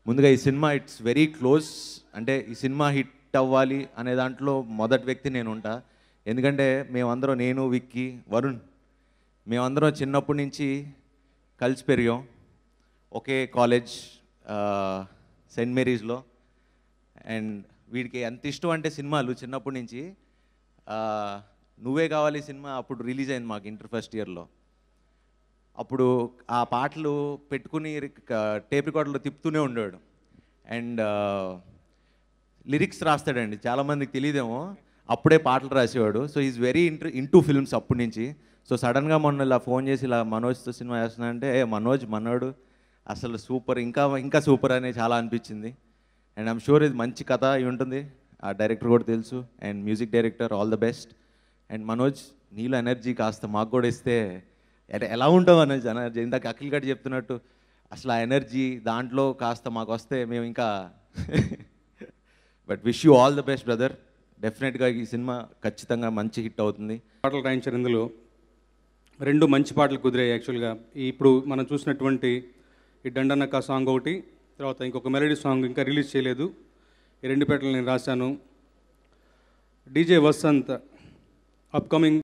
ముందుగా ఈ cinema it's very close అంటే ఈ సినిమా హిట్ అవ్వాలి అనే దాంట్లో మొదటి వ్యక్తి నేను ఉంటా ఎందుకంటే మేమందరం నేను విక్కీ వరుణ్ మేమందరం చిన్నప్పటి నుంచి కలిసి పెరిగాం ఒకే కాలేజ్ సెయింట్ మేరీస్లో అండ్ వీడికి ఎంత ఇష్టం అంటే సినిమాలు చిన్నప్పటి నుంచి ఆ, నువ్వే కావాలి సినిమా అప్పుడు రిలీజ్ అయింది మాకు ఇంటర్ ఫస్ట్ ఇయర్లో అప్పుడు ఆ పాటలు పెట్టుకుని టేప్ రికార్డులో తిప్పుతూనే ఉండేవాడు అండ్ లిరిక్స్ రాస్తాడండి చాలామందికి తెలియదేమో అప్పుడే పాటలు రాసేవాడు so is very inter into films అప్పటి నుంచి సో సడన్గా మొన్న ఇలా ఫోన్ చేసి ఇలా మనోజ్తో సినిమా చేస్తున్నా అంటే ఏ మనోజ్ మనోడు అసలు సూపర్ ఇంకా ఇంకా సూపర్ అనే చాలా అనిపించింది అండ్ ఐమ్ షూర్ ఇది మంచి కథ అయి ఉంటుంది ఆ డైరెక్టర్ కూడా తెలుసు and music director all the best and Manoj నీలో ఎనర్జీ కాస్త మాకు కూడా ఇస్తే ఎ- ఎలా ఉంటావు అనోజ్ ఎనర్జీ ఇందాక అఖిల్ గడ్ చెప్తున్నట్టు అసలు ఆ ఎనర్జీ దాంట్లో కాస్త మాకు వస్తే మేము ఇంకా but wish you all the best brother డెఫినెట్గా ఈ సినిమా ఖచ్చితంగా మంచి హిట్ అవుతుంది పాటలు రాయించారు ఇందులో రెండు మంచి పాటలు కుదిరాయి యాక్చువల్గా ఈ ఇప్పుడు మనం చూసినటువంటి ఈ దండనక్క సాంగ్ ఒకటి తర్వాత ఇంకొక మెలడీ సాంగ్ ఇంకా రిలీజ్ చేయలేదు ఈ రెండు పాటలు నేను రాశాను డీజే వసంత్ అప్కమింగ్